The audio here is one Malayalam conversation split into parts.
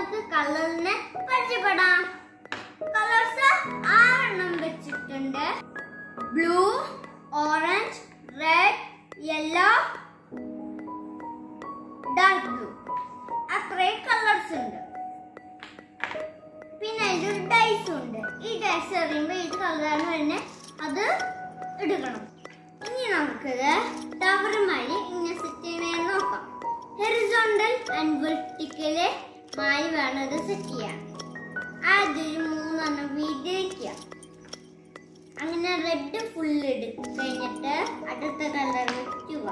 നമുക്ക് കളറിനെ പരിചയപ്പെടാം കളേഴ്സ് ആറെണ്ണം വെച്ചിട്ടുണ്ട് blue orange red yellow dark blue അത്രയും കളേഴ്സ് ഉണ്ട് പിന്നെ ഇതൊരു ഡൈസ് ഉണ്ട് ഈ ഡൈസ് എറിയുമ്പോൾ ഇത് കളറാണ് വരുന്നത് അത് എടുക്കണം ഇനി നമുക്കിത് ടവറുമായി ഇങ്ങനെ സെറ്റ് ചെയ്യണമെന്ന് നോക്കാം ഹെറിസോണ്ടൽ ആൻഡ് വെർട്ടിക്കല് മായി വേണം ഇത് സെറ്റ് ചെയ്യാൻ ആദ്യം ഒരു മൂന്നെണ്ണം വീതി വയ്ക്കുക അങ്ങനെ റെഡ് ഫുൾ എടുത്ത് കഴിഞ്ഞിട്ട് അടുത്ത കളർ വയ്ക്കുക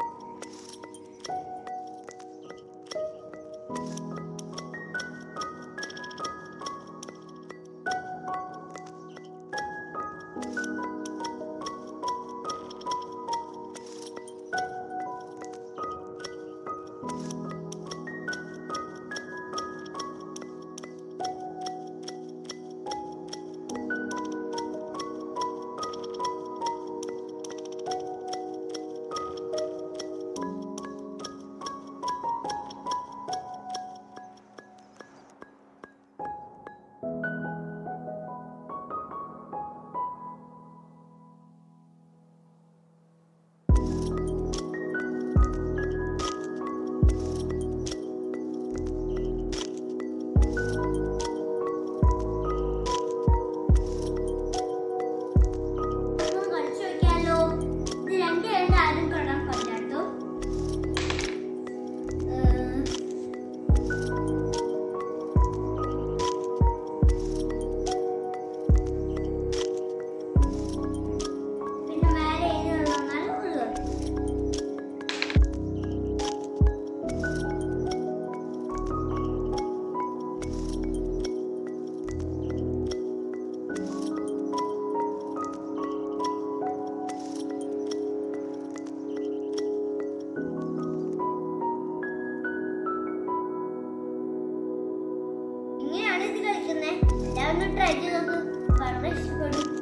ഒന്ന് കളിച്ചു നോക്കിയാലോ ഇത് രണ്ട് രണ്ട് ആരും കാണാൻ പറ്റാട്ടോ പിന്നെ മേലെ ഏത് വന്നാൽ ഉള്ളു ഇങ്ങനെയാണ് ഇത് കളിക്കുന്നത് എല്ലാവരും ട്രൈ ചെയ്ത് നോക്ക് വളരെ ഇഷ്ടപ്പെടും